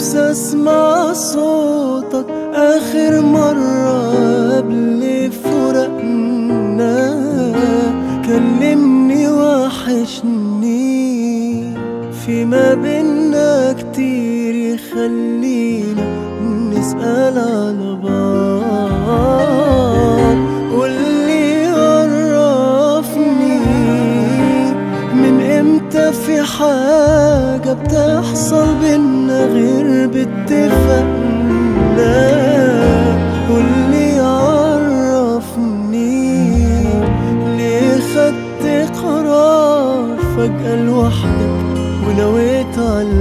نفسي اسمع صوتك اخر مرة قبل فرقنا كلمني وحشني في ما بينا كتير يخلينا نسأل على بعض واللي عرفني من امتى في حاجة بتحصل بينا غير باتفاقنا واللي عرفني ليه خدت قرار فجأة لوحدك ونويت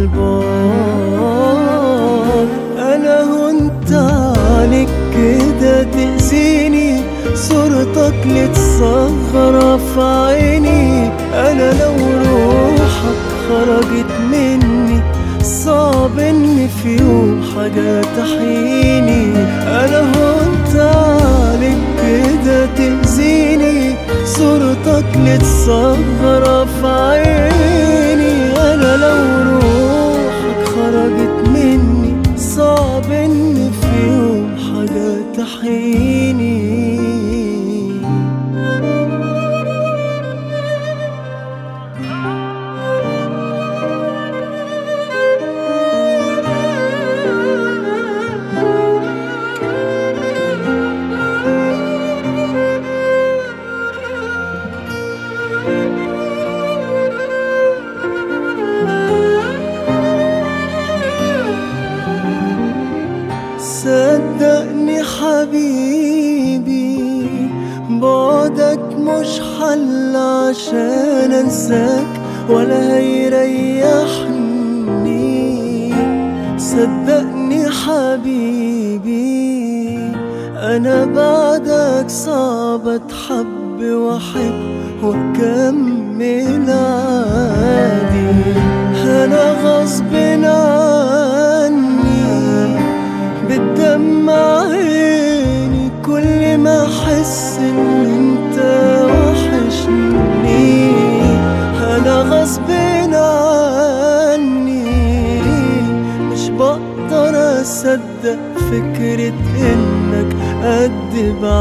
عالبعد انا هنت عليك كده تأذيني صورتك لتصغر في عيني انا لو روحك خرجت مني صعب ان في يوم حاجة تحييني انا هنت عليك كده تأذيني صورتك لتصغر في عيني انا لو روحك خرجت مني صعب ان في يوم حاجة تحييني صدقني حبيبي بعدك مش حل عشان انساك ولا هيريحني صدقني حبيبي انا بعدك صعب اتحب واحب واكمل عادي انا غصب عني بتدمع عيني كل ما احس ان انت وحشني انا غصب عني مش بقدر اصدق فكرة انك قد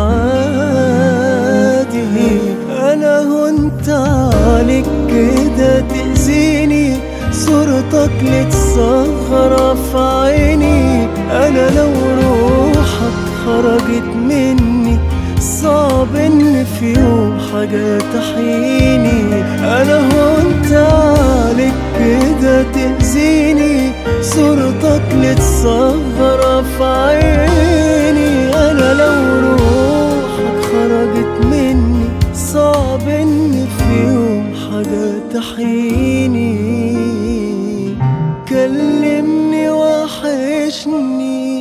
بعادي انا هنت عليك كده تأذيني صورتك لتصغر في عيني انا لو روحك خرجت مني صعب ان في يوم حاجة تحييني انا هنت عليك كده تأذيني صورتك لتصغر في عيني انا لو روحك خرجت مني صعب ان في يوم حاجة تحييني كلمني وحشني